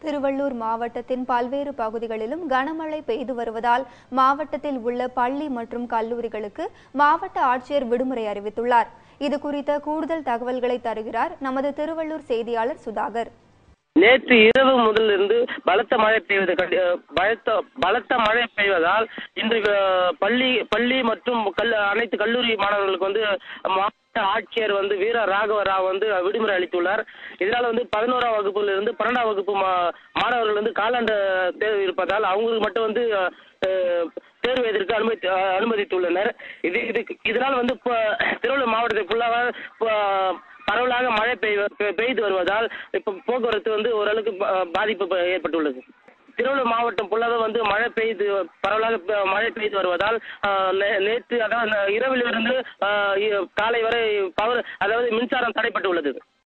திருவள்ளூர் மாவட்டத்தின் பல்வேறு பகுதிகளிலும் கனமழை பெய்து வருவதால் மாவட்டத்தில் உள்ள பள்ளி மற்றும் கல்லூரிகளுக்கு மாவட்ட ஆட்சியர் விடுமுறை அறிவித்துள்ளார் இது குறித்த கூடுதல் தகவல்களை தருகிறார் நமது திருவள்ளூர் செய்தியாளர் சுதாகர் நேற்று இரவு முதலிருந்து பலத்த மழை பெய்வது கண்டி- அஹ் பலத்த பலத்த மழை பெய்வதால் இன்று அஹ், பள்ளி பள்ளி மற்றும் கல் அனைத்து கல்லூரி மாணவர்களுக்கு வந்து மாவட்ட ஆட்சியர் வந்து வீர ராகவ ராவ் வந்து விடுமுறை அளித்துள்ளார் இதனால வந்து பதினோராம் வகுப்புல இருந்து பன்னெண்டாம் வகுப்பு மா- மாணவர்கள் வந்து காலாண்டு தேர்வு இருப்பதால் அவங்களுக்கு மட்டும் வந்து அஹ், தேர்வு எதற்கு அனுமதி அஹ், அனுமதித்துள்ளனர் இது இதுக்கு இதனால் வந்து இப்போ திருவள்ளூர் மாவட்டத்தை ஃபுல்லாக பரவலாக மழை பெய்வ பெ- பெய்து வருவதால் இப்ப போக்குவரத்து வந்து ஓரளவுக்கு ப- பாதிப்பு ப- ஏற்பட்டுள்ளது திருவள்ளூர் மாவட்டம் ஃபுல்லாக வந்து மழை பெய்து பரவலாக பெ- மழை பெய்து வருவதால் ஆஹ், நே- நேற்று அதாவது இரவிலிருந்து ஆஹ், இ- காலை வரை பவர் அதாவது மின்சாரம் தடைப்பட்டு உள்ளது